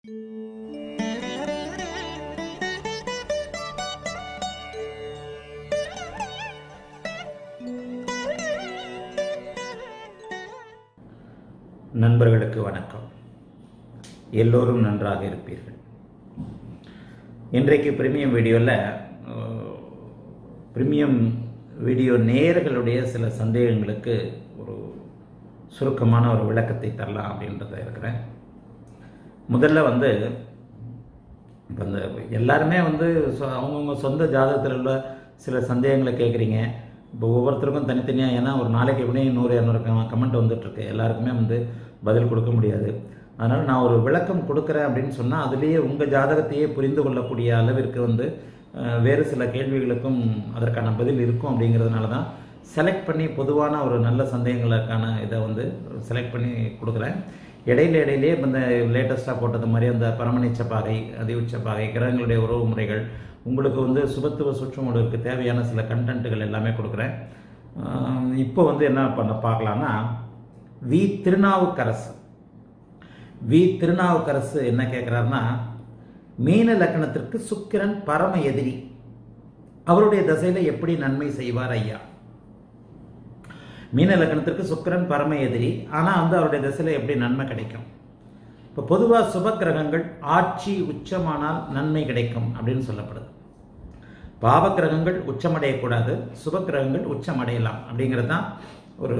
நண்பர்களுக்கு வணக்கம் எல்லோரும் நன்றாக இருப்பீர்கள் இன்றைக்கு பிரீமியம் வீடியோவில் பிரீமியம் வீடியோ நேயர்களுடைய சில சந்தேகங்களுக்கு ஒரு சுருக்கமான ஒரு விளக்கத்தை தரலாம் அப்படின்றத இருக்கிறேன் முதல்ல வந்து இப்போ இந்த எல்லாருமே வந்து சொ- அவங்கவுங்க சொந்த ஜாதகத்தில் உள்ள சில சந்தேகங்களை கேட்குறீங்க இப்போ ஒவ்வொருத்தருக்கும் தனித்தனியாக ஏன்னா ஒரு நாளைக்கு எப்படியும் நூறு இரநூறு கமெண்ட் வந்துட்டுருக்கு எல்லாருக்குமே வந்து பதில் கொடுக்க முடியாது அதனால் நான் ஒரு விளக்கம் கொடுக்குறேன் அப்படின்னு சொன்னால் அதுலேயே உங்கள் ஜாதகத்தையே புரிந்து கொள்ளக்கூடிய அளவிற்கு வந்து அஹ், வேறு சில கேள்விகளுக்கும் அதற்கான பதில் இருக்கும் அப்படிங்கிறதுனால தான் செலக்ட் பண்ணி பொதுவான ஒரு நல்ல சந்தேகங்களுக்கான இதை வந்து செலக்ட் பண்ணி கொடுக்குறேன் இடையில இடையிலே இப்போ இந்த லேட்டஸ்ட்டாக போட்டது மாதிரி அந்த பரமனிச்ச பாகை அதிவுச்ச பாகை கிரகங்களுடைய உறவு முறைகள் உங்களுக்கு வந்து சுபத்துவ சுற்றுமுழுக்கு தேவையான சில கண்டென்ட்டுகள் எல்லாமே கொடுக்குறேன் ஆஹ் இப்போ வந்து என்ன பண்ண பார்க்கலான்னா வி திருநாவுக்கரசு வி திருநாவுக்கரசு என்ன கேட்குறாருன்னா மீன லக்னத்திற்கு சுக்கிரன் பரம எதிரி அவருடைய தசையில எப்படி நன்மை செய்வார் ஐயா மீன லக்னத்திற்கு சுக்கிரன் பரம எதிரி ஆனால் வந்து அவருடைய திசையில் எப்படி நன்மை கிடைக்கும் இப்போ பொதுவாக சுப கிரகங்கள் ஆட்சி உச்சமானால் நன்மை கிடைக்கும் அப்படின்னு சொல்லப்படுது பாவ கிரகங்கள் உச்சமடையக்கூடாது சுப கிரகங்கள் உச்சமடையலாம் அப்படிங்கிறது தான் ஒரு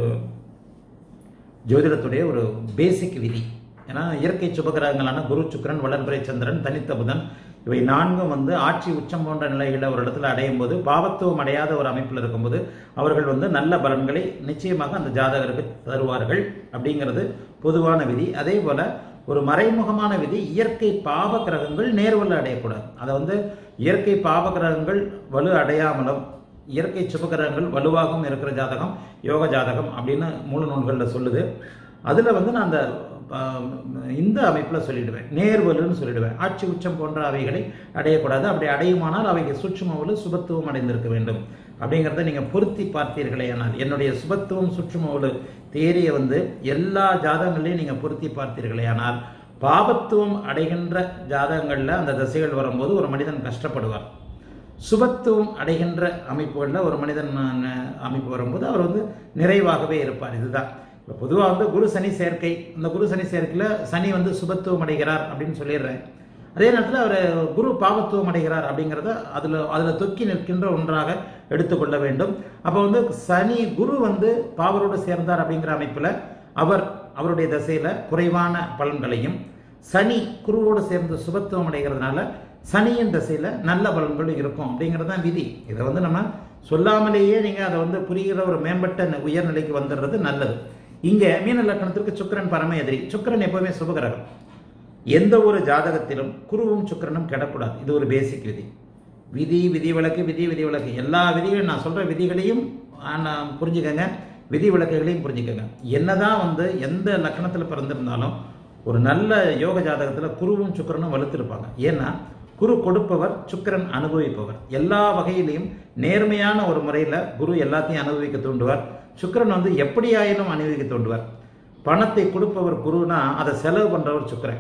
ஜோதிடத்துடைய ஒரு பேசிக் விதி ஏன்னா இயற்கை சுபகிரகங்களான குரு சுக்கிரன் வளர்பிறை சந்திரன் தனித்த புதன் இவை நான்கும் வந்து ஆட்சி உச்சம் போன்ற நிலைகளை ஒரு இடத்துல அடையும் போது பாவத்துவம் அடையாத ஒரு அமைப்பில் இருக்கும்போது அவர்கள் வந்து நல்ல பலன்களை நிச்சயமாக அந்த ஜாதகருக்கு தருவார்கள் அப்படிங்கிறது பொதுவான விதி அதே போல ஒரு மறைமுகமான விதி இயற்கை பாவ கிரகங்கள் நேர்வல் அடையக்கூடாது அதை வந்து இயற்கை பாவ கிரகங்கள் வலு அடையாமலும் இயற்கை சுபகிரகங்கள் வலுவாகவும் இருக்கிற ஜாதகம் யோக ஜாதகம் அப்படின்னு மூல நூல்களில் சொல்லுது அதில் வந்து நான் அந்த ஆஹ், இந்த அமைப்பில் சொல்லிடுவேன் நேர்வலுன்னு சொல்லிடுவேன் ஆட்சி உச்சம் போன்ற அவைகளை அடையக்கூடாது அப்படி அடையுமானால் அவைகள் சுற்றுமவலு சுபத்துவம் அடைந்திருக்க வேண்டும் அப்படிங்கிறத நீங்கள் பொருத்தி பார்த்தீர்களே ஆனால் என்னுடைய சுபத்துவம் சுற்றுமவலு தேரியை வந்து எல்லா ஜாதகங்களையும் நீங்கள் பொருத்தி பார்த்தீர்களே ஆனால் பாபத்துவம் அடைகின்ற ஜாதகங்களில் அந்த தசைகள் வரும்போது ஒரு மனிதன் கஷ்டப்படுவார் சுபத்துவம் அடைகின்ற அமைப்புகளில் ஒரு மனிதன் அஹ், அமைப்பு வரும்போது அவர் வந்து நிறைவாகவே இருப்பார் இதுதான் இப்போ பொதுவாக வந்து குரு சனி சேர்க்கை இந்த குரு சனி சேர்க்கையில் சனி வந்து சுபத்துவம் அடைகிறார் அப்படின்னு சொல்லிடுறேன் அதே நேரத்தில் அவர் குரு பாவத்துவம் அடைகிறார் அப்படிங்கிறத அதில் அதில் தொக்கி நிற்கின்ற ஒன்றாக எடுத்துக்கொள்ள வேண்டும் அப்போ வந்து சனி குரு வந்து பாவரோடு சேர்ந்தார் அப்படிங்கிற அமைப்பில் அவர் அவருடைய தசையில் குறைவான பலன்களையும் சனி குருவோடு சேர்ந்து சுபத்துவம் அடைகிறதுனால சனியின் திசையில் நல்ல பலன்களும் இருக்கும் அப்படிங்கிறது தான் விதி இதை வந்து நம்ம சொல்லாமலேயே நீங்கள் அதை வந்து புரிகிற ஒரு மேம்பட்ட ந- உயர்நிலைக்கு வந்துடுறது நல்லது இங்கே மீன லக்கணத்திற்கு சுக்கிரன் பரம எதிரி சுக்கிரன் எப்பவுமே சுபகிரகம் எந்த ஒரு ஜாதகத்திலும் குருவும் சுக்கிரனும் கெடக்கூடாது இது ஒரு பேசிக் விதி விதி விதி விலக்கு விதி விதி விலக்கு எல்லா விதிகளும் நான் சொல்ற விதிகளையும் ஆ, நான் புரிஞ்சுக்கங்க விதி விலக்குகளையும் புரிஞ்சுக்கங்க என்னதான் வந்து எந்த லக்கணத்தில் பிறந்திருந்தாலும் ஒரு நல்ல யோக ஜாதகத்தில் குருவும் சுக்கிரனும் வலுத்திருப்பாங்க ஏன்னா குரு கொடுப்பவர் சுக்கிரன் அனுபவிப்பவர் எல்லா வகையிலையும் நேர்மையான ஒரு முறையில் குரு எல்லாத்தையும் அனுபவிக்க தூண்டுவார் சுக்கிரன் வந்து எப்படி ஆயினும் அனுபவிக்க தூண்டுவார் பணத்தை கொடுப்பவர் குருனா அதை செலவு பண்றவர் சுக்கிரன்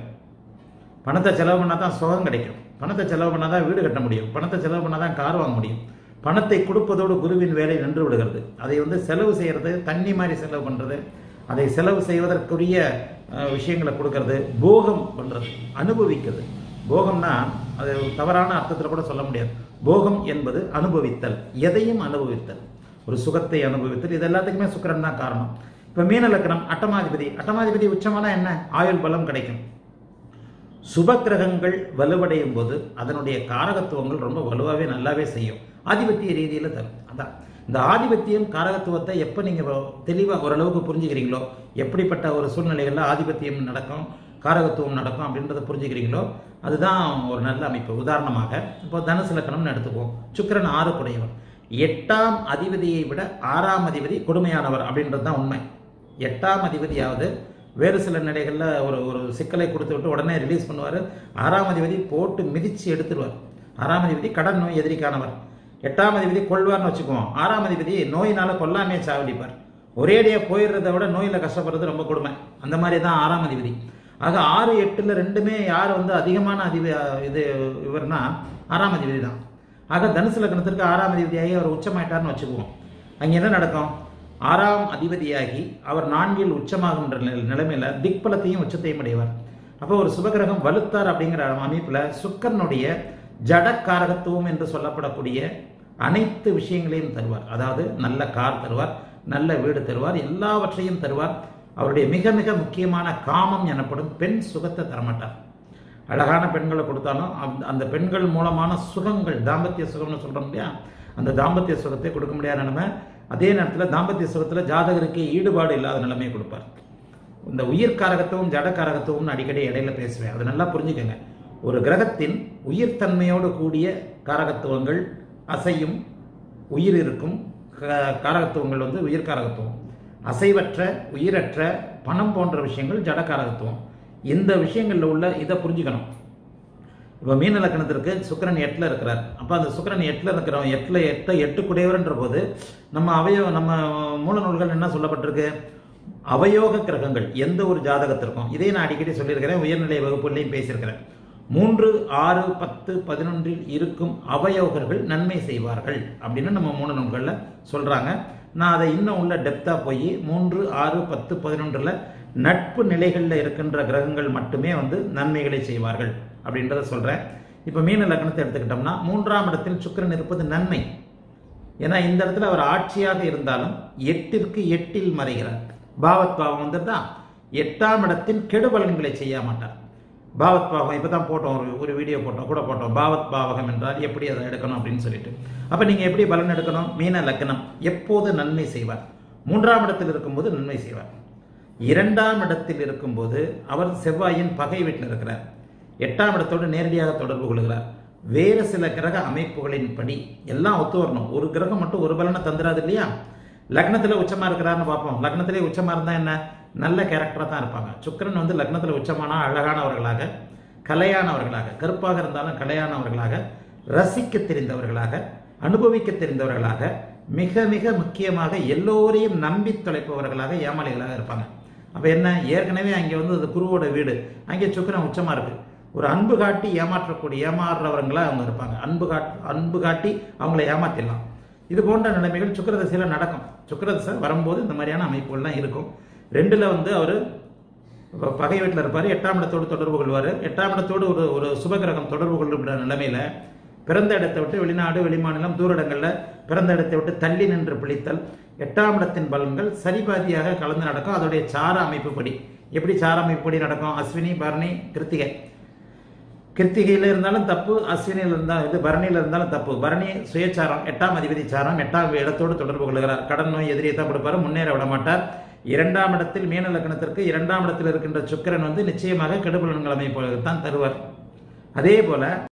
பணத்தை செலவு பண்ணால் தான் சுகம் கிடைக்கும் பணத்தை செலவு பண்ணால் தான் வீடு கட்ட முடியும் பணத்தை செலவு பண்ணால் தான் கார் வாங்க முடியும் பணத்தை கொடுப்பதோடு குருவின் வேலை நின்று விடுகிறது அதை வந்து செலவு செய்கிறது தண்ணி மாதிரி செலவு பண்ணுறது அதை செலவு செய்வதற்குரிய அஹ், விஷயங்களை கொடுக்கறது போகம் பண்ணுறது அனுபவிக்கிறது போகம்னா அது தவறான அர்த்தத்தில் கூட சொல்ல முடியாது போகம் என்பது அனுபவித்தல் எதையும் அனுபவித்தல் ஒரு சுகத்தை அனுபவித்தல் இது எல்லாத்துக்குமே சுக்கிரன் தான் காரணம் இப்போ மீன லக்கணம் அட்டமாதிபதி அட்டமாதிபதி உச்சமான என்ன ஆயுள் பலம் கிடைக்கும் சுப கிரகங்கள் வலுவடையும் போது அதனுடைய காரகத்துவங்கள் ரொம்ப வலுவாகவே நல்லாவே செய்யும் ஆதிபத்திய ரீதியில் தரும் அதான் இந்த ஆதிபத்தியம் காரகத்துவத்தை எப்போ நீங்கள் தெளிவாக ஓரளவுக்கு புரிஞ்சுக்கிறீங்களோ எப்படிப்பட்ட ஒரு சூழ்நிலைகளில் ஆதிபத்தியம் நடக்கும் காரகத்துவம் நடக்கும் அப்படின்றத புரிஞ்சுக்கிறீங்களோ அதுதான் ஒரு நல்ல அமைப்பு உதாரணமாக இப்போ தனுசு லக்கணம்னு எடுத்துக்குவோம் சுக்கிரன் ஆறு குடையவர் எட்டாம் அதிபதியை விட ஆறாம் அதிபதி கொடுமையானவர் அப்படின்றது தான் உண்மை எட்டாம் அதிபதியாவது வேறு சில நிலைகளில் ஒரு ஒரு சிக்கலை கொடுத்து விட்டு உடனே ரிலீஸ் பண்ணுவார் ஆறாம் அதிபதி போட்டு மிதித்து எடுத்துருவார் ஆறாம் அதிபதி கடன் நோய் எதிரிக்கானவர் எட்டாம் அதிபதி கொள்வார்னு வச்சுக்குவோம் ஆறாம் அதிபதி நோயினால கொல்லாமே சாவடிப்பார் ஒரேடியாக போயிடுறத விட நோயில் கஷ்டப்படுறது ரொம்ப கொடுமை அந்த மாதிரி தான் ஆறாம் அதிபதி ஆக ஆறு எட்டுல ரெண்டுமே யார் வந்து அதிகமான அதிபதி இது இவர்னா ஆறாம் அதிபதி தான் ஆக தனுசு லக்னத்திற்கு ஆறாம் அதிபதியாகி அவர் உச்சமாயிட்டார்னு வச்சுக்குவோம் அங்க என்ன நடக்கும் ஆறாம் அதிபதியாகி அவர் நான்கில் உச்சமாகின்ற நில- நிலைமையில திக்பலத்தையும் உச்சத்தையும் அடைவார் அப்போ ஒரு சுபகிரகம் வலுத்தார் அப்படிங்கிற அமைப்புல சுக்கரனுடைய ஜடக்காரகத்துவம் என்று சொல்லப்படக்கூடிய அனைத்து விஷயங்களையும் தருவார் அதாவது நல்ல கார் தருவார் நல்ல வீடு தருவார் எல்லாவற்றையும் தருவார் அவருடைய மிக மிக முக்கியமான காமம் எனப்படும் பெண் சுகத்தை தரமாட்டார் அழகான பெண்களை கொடுத்தாலும் அந்த- அந்த பெண்கள் மூலமான சுகங்கள் தாம்பத்திய சுகம்னு சொல்றோம் இல்லையா அந்த தாம்பத்திய சுகத்தை கொடுக்க முடியாத நிலைமை அதே நேரத்தில் தாம்பத்திய சுகத்தில் ஜாதகருக்கு ஈடுபாடு இல்லாத நிலைமையை கொடுப்பார் இந்த உயிர் காரகத்துவம் ஜட காரகத்துவம்னு அடிக்கடி இடையில பேசுவேன் அதை நல்லா புரிஞ்சுக்கங்க ஒரு கிரகத்தின் உயிர்த்தன்மையோடு கூடிய காரகத்துவங்கள் அசையும் உயிர் இருக்கும் க- காரகத்துவங்கள் வந்து உயிர் காரகத்துவம் அசைவற்ற உயிரற்ற பணம் போன்ற விஷயங்கள் ஜட காரகத்துவம் இந்த விஷயங்கள்ல உள்ள இதை புரிஞ்சுக்கணும் இப்போ மீன லக்கணத்திற்கு சுக்கிரன் எட்டில் இருக்கிறார் அப்போ அந்த சுக்கிரன் எட்டில் இருக்கிறவன் எட்டில் எட்ட எட்டு குடையவர்ன்ற போது நம்ம அவயோ நம்ம மூல நூல்கள் என்ன சொல்லப்பட்டிருக்கு அவயோக கிரகங்கள் எந்த ஒரு ஜாதகத்திற்கும் இதை நான் அடிக்கடி சொல்லியிருக்கிறேன் உயர்நிலை வகுப்புலையும் பேசியிருக்கிறேன் மூன்று ஆறு பத்து பதினொன்றில் இருக்கும் அவயோகர்கள் நன்மை செய்வார்கள் அப்படின்னு நம்ம மூல நூல்களில் சொல்றாங்க நான் அதை இன்னும் உள்ள டெப்தா போய் மூன்று ஆறு பத்து பதினொன்றுல நட்பு நிலைகளில் இருக்கின்ற கிரகங்கள் மட்டுமே வந்து நன்மைகளை செய்வார்கள் அப்படின்றத சொல்றேன் இப்போ மீன லக்னத்தை எடுத்துக்கிட்டோம்னா மூன்றாம் இடத்தில் சுக்கிரன் இருப்பது நன்மை ஏன்னா இந்த இடத்துல அவர் ஆட்சியாக இருந்தாலும் எட்டிற்கு எட்டில் மறைகிறார் பாவத் பாவம் வந்துருதா எட்டாம் இடத்தின் கெடுபலன்களை செய்ய மாட்டார் பாவத் பாவம் இப்போ தான் போட்டோம் ஒரு ஒரு வீடியோ போட்டோம் கூட போட்டோம் பாவத் பாவகம் என்றால் எப்படி அதை எடுக்கணும் அப்படின்னு சொல்லிட்டு அப்போ நீங்கள் எப்படி பலன் எடுக்கணும் மீன லக்னம் எப்போது நன்மை செய்வார் மூன்றாம் இடத்தில் இருக்கும்போது நன்மை செய்வார் இரண்டாம் இடத்தில் இருக்கும்போது அவர் செவ்வாயின் பகை வீட்டில் இருக்கிறார் எட்டாம் இடத்தோடு நேரடியாக தொடர்பு கொள்கிறார் வேறு சில கிரக அமைப்புகளின் படி எல்லாம் ஒத்து வரணும் ஒரு கிரகம் மட்டும் ஒரு பலனை தந்துடாது இல்லையா லக்னத்துல உச்சமா இருக்கிறாருன்னு பார்ப்போம் லக்னத்திலே உச்சமா இருந்தா என்ன நல்ல கேரக்டரா தான் இருப்பாங்க சுக்கிரன் வந்து லக்னத்துல உச்சமானா அழகானவர்களாக கலையானவர்களாக கருப்பாக இருந்தாலும் கலையானவர்களாக ரசிக்க தெரிந்தவர்களாக அனுபவிக்க தெரிந்தவர்களாக மிக மிக முக்கியமாக எல்லோரையும் நம்பி தொலைப்பவர்களாக ஏமாளிகளாக இருப்பாங்க அப்ப என்ன ஏற்கனவே அங்கே வந்து அது குருவோட வீடு அங்கே சுக்கிரன் உச்சமா இருக்கு ஒரு அன்பு காட்டி ஏமாற்றக்கூடிய ஏமாறுறவங்களா அவங்க இருப்பாங்க அன்பு காட் அன்பு காட்டி அவங்கள ஏமாத்திடலாம் இது போன்ற நிலைமைகள் சுக்கிரதசையில் நடக்கும் சுக்கிரதசை வரும்போது இந்த மாதிரியான அமைப்புகள்லாம் இருக்கும் ரெண்டுல வந்து அவர் பகை வீட்டில் இருப்பார் எட்டாம் இடத்தோடு தொடர்பு கொள்வார் எட்டாம் இடத்தோடு ஒரு ஒரு சுபகிரகம் தொடர்பு கொள்ளுகிற நிலைமையில பிறந்த இடத்தை விட்டு வெளிநாடு வெளிமாநிலம் தூர இடங்கள்ல பிறந்த இடத்தை விட்டு தள்ளி நின்று பிழைத்தல் எட்டாம் இடத்தின் பலன்கள் சரிபாதியாக கலந்து நடக்கும் அதோடைய சார அமைப்புப்படி எப்படி சார அமைப்புப்படி நடக்கும் அஸ்வினி பரணி கிருத்திகை கிருத்திகையில இருந்தாலும் தப்பு அஸ்வினியில் இருந்தாலும் இது பரணியில இருந்தாலும் தப்பு பரணி சுயச்சாரம் எட்டாம் அதிபதி சாரம் எட்டாம் இடத்தோடு தொடர்பு கொள்கிறார் கடன் நோய் எதிரியை தான் கொடுப்பாரு முன்னேற விட மாட்டார் இரண்டாம் இடத்தில் மீன லக்னத்திற்கு இரண்டாம் இடத்தில் இருக்கின்ற சுக்கிரன் வந்து நிச்சயமாக கெடுபலன்கள் அமைப்பு தான் தருவார் அதே போல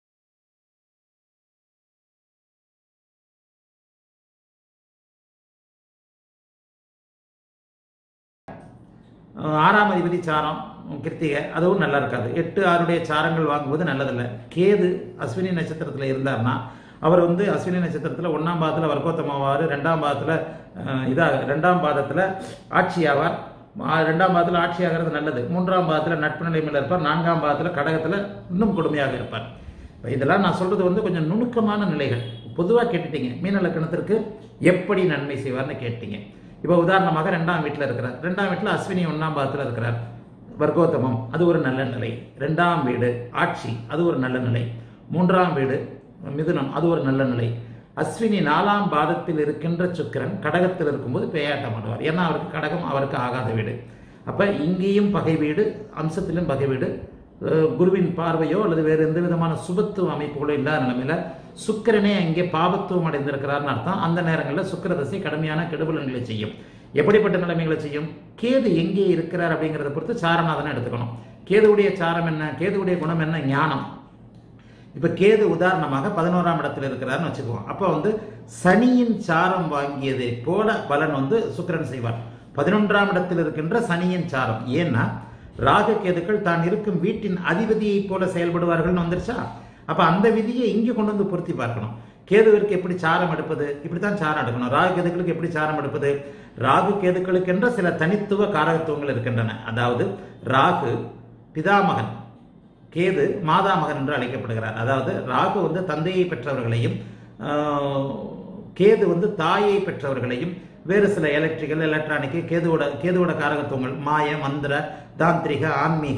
அஹ் ஆறாம் அதிபதி சாரம் கிருத்திகை அதுவும் நல்லா இருக்காது எட்டு ஆறுடைய சாரங்கள் வாங்கும்போது நல்லதில்லை கேது அஸ்வினி நட்சத்திரத்தில் இருந்தார்னா அவர் வந்து அஸ்வினி நட்சத்திரத்தில் ஒன்றாம் பாதத்தில் வர்க்கோத்தமாவார் ரெண்டாம் பாதத்தில் இதாக ரெண்டாம் பாதத்தில் ஆட்சியாவார் ஆ, ரெண்டாம் பாதத்தில் ஆட்சியாகிறது நல்லது மூன்றாம் பாதத்தில் நட்பு நிலைமையில் இருப்பார் நான்காம் பாதத்தில் கடகத்தில் இன்னும் கொடுமையாக இருப்பார் இப்ப இதெல்லாம் நான் சொல்றது வந்து கொஞ்சம் நுணுக்கமான நிலைகள் பொதுவாக கேட்டுட்டீங்க மீன லக்கணத்திற்கு எப்படி நன்மை செய்வார்னு கேட்டீங்க இப்போ உதாரணமாக ரெண்டாம் வீட்டில் இருக்கிறார் ரெண்டாம் வீட்டில் அஸ்வினி ஒன்றாம் பாதத்தில் இருக்கிறார் வர்க்கோத்தமம் அது ஒரு நல்ல நிலை ரெண்டாம் வீடு ஆட்சி அது ஒரு நல்ல நிலை மூன்றாம் வீடு மிதுனம் அது ஒரு நல்ல நிலை அஸ்வினி நாலாம் பாதத்தில் இருக்கின்ற சுக்கிரன் கடகத்தில் இருக்கும்போது பேயாட்டம் ஆடுவார் ஏன்னா அவருக்கு கடகம் அவருக்கு ஆகாத வீடு அப்ப இங்கேயும் பகை வீடு அம்சத்திலும் பகை வீடு அஹ் குருவின் பார்வையோ அல்லது வேறு எந்த விதமான சுபத்துவ அமைப்புகளோ இல்லாத நிலைமையில சுக்கிரனே அங்கே பாபத்துவம் அடைந்திருக்கிறார்னு அர்த்தம் அந்த நேரங்களில் சுக்கிரதசை கடுமையான கெடுபலன்களை செய்யும் எப்படிப்பட்ட நிலைமைகளை செய்யும் கேது எங்கே இருக்கிறார் அப்படிங்கிறத பொறுத்து சாரநாதனை எடுத்துக்கணும் கேதுவுடைய சாரம் என்ன கேதுவுடைய குணம் என்ன ஞானம் இப்ப கேது உதாரணமாக பதினோராம் இடத்துல இருக்கிறார்னு வச்சுக்குவோம் அப்ப வந்து சனியின் சாரம் வாங்கியதை போல பலன் வந்து சுக்கிரன் செய்வார் பதினொன்றாம் இடத்தில் இருக்கின்ற சனியின் சாரம் ஏன்னா ராகு கேதுக்கள் தான் இருக்கும் வீட்டின் அதிபதியை போல செயல்படுவார்கள்னு வந்துருச்சா அப்ப அந்த விதியை இங்கே கொண்டு வந்து பொருத்தி பார்க்கணும் கேதுவிற்கு எப்படி சாரம் எடுப்பது இப்படித்தான் சாரம் எடுக்கணும் ராகு கேதுக்களுக்கு எப்படி சாரம் எடுப்பது ராகு கேதுக்களுக்கென்ற சில தனித்துவ காரகத்துவங்கள் இருக்கின்றன அதாவது ராகு பிதாமகன் கேது மாதாமகன் என்று அழைக்கப்படுகிறார் அதாவது ராகு வந்து தந்தையை பெற்றவர்களையும் ஆஹ், கேது வந்து தாயை பெற்றவர்களையும் வேறு சில எலக்ட்ரிக்கல் எலக்ட்ரானிக் கேதுவோட கேதுவோட காரகத்துவங்கள் மாய மந்திர தாந்திரிக ஆன்மீக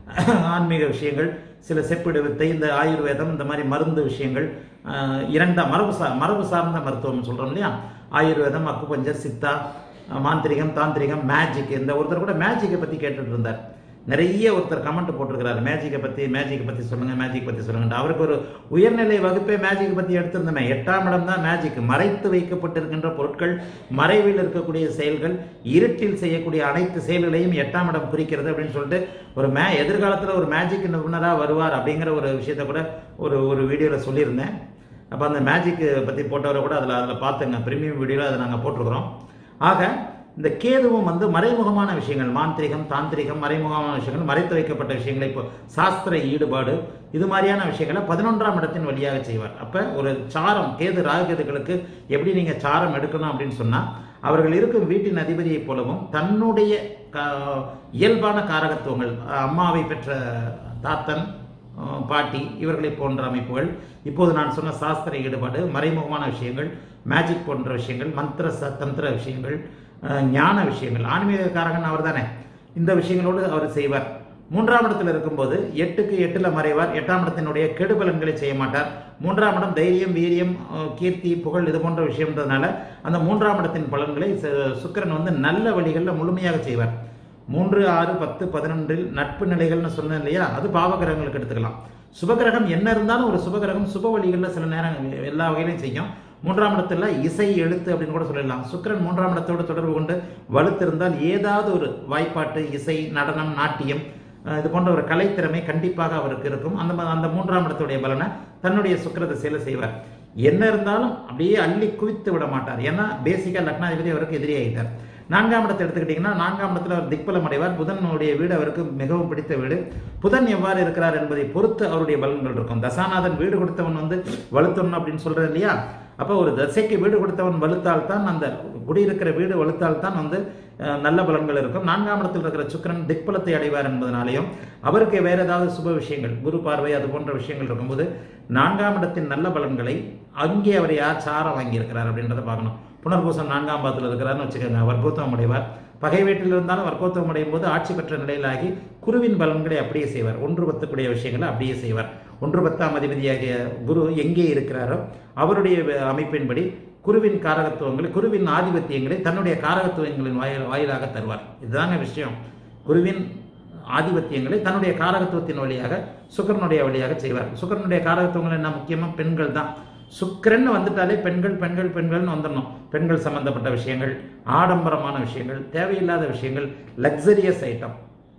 ஆன்மீக விஷயங்கள் சில செப்பிடு வித்தை இந்த ஆயுர்வேதம் இந்த மாதிரி மருந்து விஷயங்கள் ஆஹ், இரண்டாம் மரபு சார் மரபு சார்ந்த மருத்துவம் சொல்றோம் இல்லையா ஆயுர்வேதம் அக்குபஞ்சர் சித்தா அஹ், மாந்திரிகம் தாந்திரிகம் மேஜிக் இந்த ஒருத்தர் கூட மேஜிக்கை பத்தி கேட்டுட்டு இருந்தார் நிறைய ஒருத்தர் கமெண்ட் போட்டிருக்கிறாரு மேஜிக்கை பத்தி மேஜிக்கை பத்தி சொல்லுங்க மேஜிக் பத்தி சொல்லுங்க அவருக்கு ஒரு உயர்நிலை வகுப்பே மேஜிக் பத்தி எடுத்திருந்தோமே எட்டாம் இடம் தான் மேஜிக் மறைத்து வைக்கப்பட்டிருக்கின்ற பொருட்கள் மறைவில் இருக்கக்கூடிய செயல்கள் இருட்டில் செய்யக்கூடிய அனைத்து செயல்களையும் எட்டாம் இடம் குறிக்கிறது அப்படின்னு சொல்லிட்டு ஒரு மே எதிர்காலத்துல ஒரு மேஜிக் நிபுணரா வருவார் அப்படிங்கிற ஒரு விஷயத்த கூட ஒரு ஒரு வீடியோல சொல்லியிருந்தேன் அப்போ அந்த மேஜிக் பற்றி போட்டவரை கூட அதில் அதில் பார்த்துங்க ப்ரீமியம் வீடியோவில் அதை நாங்கள் போட்டிருக்கிறோம் ஆக இந்த கேதுவும் வந்து மறைமுகமான விஷயங்கள் மாந்திரிகம் தாந்திரிகம் மறைமுகமான விஷயங்கள் மறைத்து வைக்கப்பட்ட விஷயங்களை இப்போ சாஸ்திர ஈடுபாடு இது மாதிரியான விஷயங்களை பதினொன்றாம் இடத்தின் வழியாக செய்வார் அப்போ ஒரு சாரம் கேது ராகுகேதுகளுக்கு எப்படி நீங்கள் சாரம் எடுக்கணும் அப்படின்னு சொன்னால் அவர்கள் இருக்கும் வீட்டின் அதிபதியைப் போலவும் தன்னுடைய கா- இயல்பான காரகத்துவங்கள் அம்மாவை பெற்ற தாத்தன் அஹ் பாட்டி இவர்களை போன்ற அமைப்புகள் இப்போது நான் சொன்ன சாஸ்திர ஈடுபாடு மறைமுகமான விஷயங்கள் மேஜிக் போன்ற விஷயங்கள் மந்திர ச தந்திர விஷயங்கள் அஹ் ஞான விஷயங்கள் ஆன்மீகக்காரகன் அவர் தானே இந்த விஷயங்களோடு அவர் செய்வார் மூன்றாம் இடத்தில் இருக்கும்போது எட்டுக்கு எட்டுல மறைவார் எட்டாம் இடத்தினுடைய கெடுபலன்களை செய்ய மாட்டார் மூன்றாம் இடம் தைரியம் வீரியம் அஹ் கீர்த்தி புகழ் இது போன்ற விஷயம்ன்றதுனால அந்த மூன்றாம் இடத்தின் பலன்களை சு- சுக்கிரன் வந்து நல்ல வழிகளில் முழுமையாக செய்வார் மூன்று ஆறு பத்து பதினொன்றில் நட்பு நிலைகள்னு சொன்னேன் இல்லையா அது பாவகிரகங்களுக்கு எடுத்துக்கலாம் சுபகிரகம் என்ன இருந்தாலும் ஒரு சுபகிரகம் சுப வழிகளில் சில நேரம் எல்லா வகையிலையும் செய்யும் மூன்றாம் இடத்துல இசை எழுத்து அப்படின்னு கூட சொல்லிடலாம் சுக்கிரன் மூன்றாம் இடத்தோடு தொடர்பு கொண்டு வலுத்திருந்தால் ஏதாவது ஒரு வாய்ப்பாட்டு இசை நடனம் நாட்டியம் அஹ் இது போன்ற ஒரு கலைத்திறமை கண்டிப்பாக அவருக்கு இருக்கும் அந்த ம- அந்த மூன்றாம் இடத்துடைய பலனை தன்னுடைய சுக்கிர திசையில செய்வார் என்ன இருந்தாலும் அப்படியே அள்ளி குவித்து விட மாட்டார் ஏன்னா பேசிக்கா லக்னாதிபதி அவருக்கு எதிரியாகிட்டார் நான்காம் இடத்தை எடுத்துக்கிட்டிங்கன்னா நான்காம் இடத்துல அவர் திக்பலம் அடைவார் புதனுடைய வீடு அவருக்கு மிகவும் பிடித்த வீடு புதன் எவ்வாறு இருக்கிறார் என்பதை பொறுத்து அவருடைய பலன்கள் இருக்கும் தசாநாதன் வீடு கொடுத்தவன் வந்து வலுத்தவன் அப்படின்னு சொல்றது இல்லையா அப்போ ஒரு தசைக்கு வீடு கொடுத்தவன் வலுத்தால் தான் அந்த குடியிருக்கிற வீடு வலுத்தால் தான் வந்து அஹ், நல்ல பலன்கள் இருக்கும் நான்காம் இடத்தில் இருக்கிற சுக்கிரன் திக்பலத்தை அடைவார் என்பதனாலையும் அவருக்கு வேற ஏதாவது சுப விஷயங்கள் குரு பார்வை அது போன்ற விஷயங்கள் இருக்கும்போது நான்காம் இடத்தின் நல்ல பலன்களை அங்கே அவர் யார் சாரம் வாங்கியிருக்கிறார் அப்படின்றத பார்க்கணும் புனர்பூசம் நான்காம் பாதத்தில் இருக்கிறார்னு வச்சுக்கோங்க வர்க்கோத்தவம் அடைவார் பகை வீட்டில் இருந்தாலும் வர்க்கோத்தவம் அடையும் போது ஆட்சி பெற்ற நிலையிலாகி குருவின் பலன்களை அப்படியே செய்வார் ஒன்று பத்துக்குடைய விஷயங்களை அப்படியே செய்வார் ஒன்று பத்தாம் அதிபதியாகிய குரு எங்கே இருக்கிறாரோ அவருடைய வ- அமைப்பின்படி குருவின் காரகத்துவங்களை குருவின் ஆதிபத்தியங்களை தன்னுடைய காரகத்துவங்களின் வாயில் வாயிலாக தருவார் இதுதாங்க விஷயம் குருவின் ஆதிபத்தியங்களை தன்னுடைய காரகத்துவத்தின் வழியாக சுக்கரனுடைய வழியாக செய்வார் சுக்கரனுடைய காரகத்துவங்கள் என்ன முக்கியமா பெண்கள் தான் சுக்கிரன் வந்துட்டாலே பெண்கள் பெண்கள் பெண்கள்னு வந்துடணும் பெண்கள் சம்பந்தப்பட்ட விஷயங்கள் ஆடம்பரமான விஷயங்கள் தேவையில்லாத விஷயங்கள் லக்ஸரியஸ் ஐட்டம்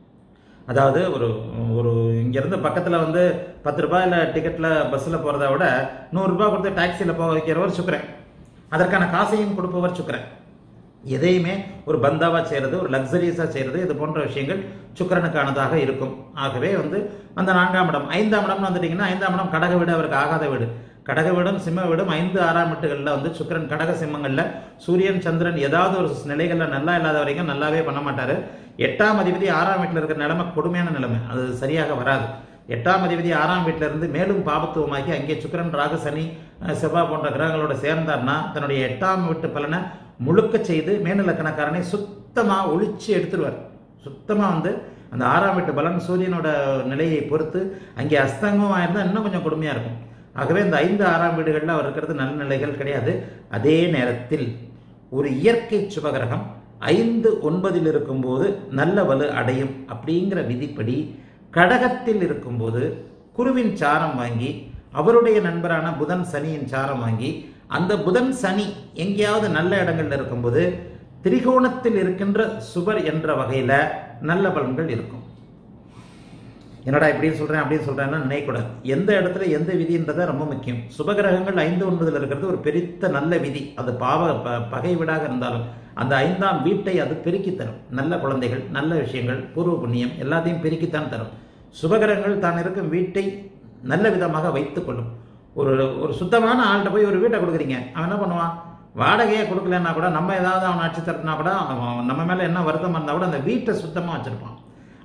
அதாவது ஒரு ஒரு இங்கேருந்து பக்கத்தில் வந்து பத்து ரூபாயில் டிக்கெட்டில் பஸ்ஸில் போகிறத விட நூறுரூபா கொடுத்து டாக்ஸியில் போக வைக்கிறவர் சுக்கரன் அதற்கான காசையும் கொடுப்பவர் சுக்கரன் எதையுமே ஒரு பந்தாவா செய்யறது ஒரு லக்ஸரியஸா செய்யறது இது போன்ற விஷயங்கள் சுக்கிரனுக்கானதாக இருக்கும் ஆகவே வந்து அந்த நான்காம் இடம் ஐந்தாம் இடம்னு வந்துட்டீங்கன்னா ஐந்தாம் இடம் கடக வீடு அவருக்கு ஆகாத வீடு கடக வீடும் சிம்ம வீடும் ஐந்து ஆறாம் வீட்டுகளில் வந்து சுக்கிரன் கடக சிம்மங்கள்ல சூரியன் சந்திரன் ஏதாவது ஒரு நிலைகளில் நல்லா இல்லாத வரைக்கும் நல்லாவே பண்ண மாட்டாரு எட்டாம் அதிபதி ஆறாம் வீட்டில் இருக்கிற நிலைமை கொடுமையான நிலைமை அது சரியாக வராது எட்டாம் அதிபதி ஆறாம் வீட்டில இருந்து மேலும் பாபத்துவமாக்கி அங்கே சுக்கிரன் ராகு சனி அஹ், செவ்வாய் போன்ற கிரகங்களோட சேர்ந்தார்னா தன்னுடைய எட்டாம் வீட்டு பலனை முழுக்க செய்து மேனிலக்கணக்காரனை சுத்தமா ஒழிச்சு எடுத்துருவார் சுத்தமா வந்து அந்த ஆறாம் வீட்டு பலன் சூரியனோட நிலையை பொறுத்து அங்கே அஸ்தங்கமாக இருந்தால் இன்னும் கொஞ்சம் கொடுமையா இருக்கும் ஆகவே இந்த ஐந்து ஆறாம் வீடுகளில் அவர் இருக்கிறது நல்ல நிலைகள் கிடையாது அதே நேரத்தில் ஒரு இயற்கை சுபகிரகம் ஐந்து ஒன்பதில் இருக்கும்போது நல்ல வலு அடையும் அப்படிங்கிற விதிப்படி கடகத்தில் இருக்கும்போது குருவின் சாரம் வாங்கி அவருடைய நண்பரான புதன் சனியின் சாரம் வாங்கி அந்த புதன் சனி எங்கேயாவது நல்ல இடங்கள்ல இருக்கும்போது திரிகோணத்தில் இருக்கின்ற சுபர் என்ற வகையில நல்ல பலன்கள் இருக்கும் என்னடா இப்படி சொல்றேன் அப்படின்னு சொல்றேன்னா நினைக்கூடாது எந்த இடத்துல எந்த விதின்றதை ரொம்ப முக்கியம் சுபகிரகங்கள் ஐந்து ஒன்பதுல இருக்கிறது ஒரு பெரித்த நல்ல விதி அது பாவ ப- பகை வீடாக இருந்தாலும் அந்த ஐந்தாம் வீட்டை அது பெருக்கி தரும் நல்ல குழந்தைகள் நல்ல விஷயங்கள் பூர்வ புண்ணியம் எல்லாத்தையும் பெருக்கித்தான் தரும் சுபகிரகங்கள் தான் இருக்கும் வீட்டை நல்ல விதமாக வைத்துக் கொள்ளும் ஒரு ஒரு சுத்தமான ஆள்கிட்ட போய் ஒரு வீட்டை கொடுக்குறீங்க அவன் என்ன பண்ணுவான் வாடகையை கொடுக்கலன்னா கூட நம்ம ஏதாவது அவன் அடிச்சு தரட்டினா கூட அவன் நம்ம மேல என்ன வருத்தம் இருந்தால் கூட அந்த வீட்டை சுத்தமா வச்சிருப்பான்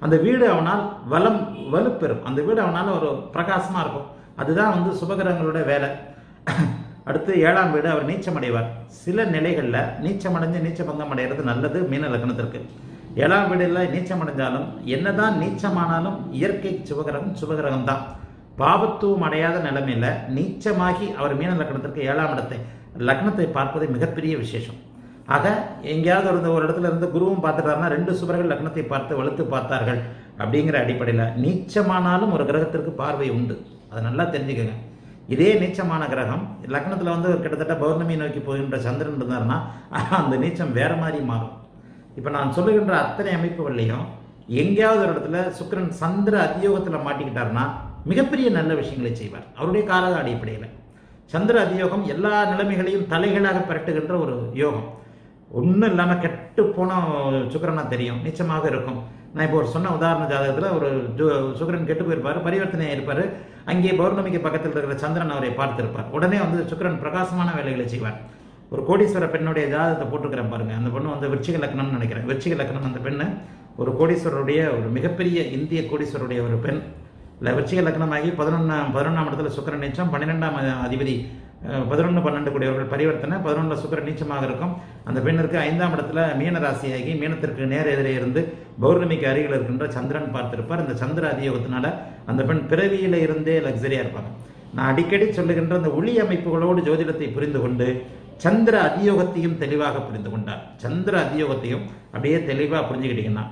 அந்த வீடு அவனால் வலம் வலுப்பெறும் அந்த வீடு அவனால் ஒரு பிரகாசமா இருக்கும் அதுதான் வந்து சுபகிரகங்களோட வேலை அடுத்து ஏழாம் வீடு அவர் நீச்சம் அடைவார் சில நிலைகளில் நீச்சம் அடைஞ்சு நீச்ச பங்கம் அடைகிறது நல்லது மீன லக்னத்திற்கு ஏழாம் வீடில் நீச்சம் அடைஞ்சாலும் என்னதான் நீச்சமானாலும் இயற்கை சுபகிரகம் சுபகிரகம் தான் பாவத்துவம் அடையாத நிலைமையில நீச்சமாகி அவர் மீன லக்னத்திற்கு ஏழாம் இடத்தை லக்னத்தை பார்ப்பது மிகப்பெரிய விசேஷம் ஆக எங்கேயாவது ஒரு ஒரு இடத்துல இருந்து குருவும் பார்த்துட்டாருன்னா ரெண்டு சுபர்கள் லக்னத்தை பார்த்து வலுத்து பார்த்தார்கள் அப்படிங்கிற அடிப்படையில் நீச்சமானாலும் ஒரு கிரகத்திற்கு பார்வை உண்டு அதை நல்லா தெரிஞ்சுக்கோங்க இதே நீச்சமான கிரகம் லக்னத்தில் வந்து கிட்டத்தட்ட பௌர்ணமி நோக்கி போகின்ற சந்திரன் இருந்தாருன்னா அந்த நீச்சம் வேற மாதிரி மாறும் இப்போ நான் சொல்லுகின்ற அத்தனை அமைப்புகள்லையும் எங்கேயாவது ஒரு இடத்துல சுக்கிரன் சந்திர அதியோகத்தில் மாட்டிக்கிட்டாருன்னா மிகப்பெரிய நல்ல விஷயங்களை செய்வார் அவருடைய காலக அடிப்படையில் சந்திர அதியோகம் எல்லா நிலைமைகளையும் தலைகளாக பிரட்டுகின்ற ஒரு யோகம் ஒன்றும் இல்லாமல் கெட்டு போன சுக்கிரனா தெரியும் நிச்சயமாக இருக்கும் நான் இப்போ ஒரு சொன்ன உதாரண ஜாதகத்தில் ஒரு ஜு சுக்கிரன் கெட்டு போயிருப்பார் பரிவர்த்தனை இருப்பார் அங்கே பௌர்ணமிக்கு பக்கத்தில் இருக்கிற சந்திரன் அவரை பார்த்திருப்பார் உடனே வந்து சுக்கிரன் பிரகாசமான வேலைகளை செய்வார் ஒரு கோடீஸ்வர பெண்ணுடைய ஜாதகத்தை போட்டுக்கிறேன் பாருங்க அந்த பொண்ணு வந்து விருச்சிக லக்னம்னு நினைக்கிறேன் விருச்சிக லக்னம் அந்த பெண்ணு ஒரு கோடீஸ்வரருடைய ஒரு மிகப்பெரிய இந்திய கோடீஸ்வரருடைய ஒரு பெண் இல்லை விருச்சிக லக்னமாகி பதினொன்றாம் பதினொன்றாம் இடத்துல சுக்கிரன் நீச்சம் பன்னிரெண்டாம் அதிபதி பதினொன்று பன்னெண்டு கூடியவர்கள் பரிவர்த்தனை பதினொன்றில் சுக்கிரன் நீச்சமாக இருக்கும் அந்த பெண்ணிற்கு ஐந்தாம் இடத்துல மீன ராசியாகி மீனத்திற்கு நேர் எதிரே இருந்து பௌர்ணமிக்கு அருகில் இருக்கின்ற சந்திரன் பார்த்திருப்பார் இந்த சந்திர அதியோகத்தினால அந்த பெண் பிறவியில இருந்தே லக்ஸரியா இருப்பாங்க நான் அடிக்கடி சொல்லுகின்ற அந்த ஒளி அமைப்புகளோடு ஜோதிடத்தை புரிந்து கொண்டு சந்திர அதியோகத்தையும் தெளிவாக புரிந்து கொண்டார் சந்திர அதியோகத்தையும் அப்படியே தெளிவா புரிஞ்சுக்கிட்டீங்கன்னா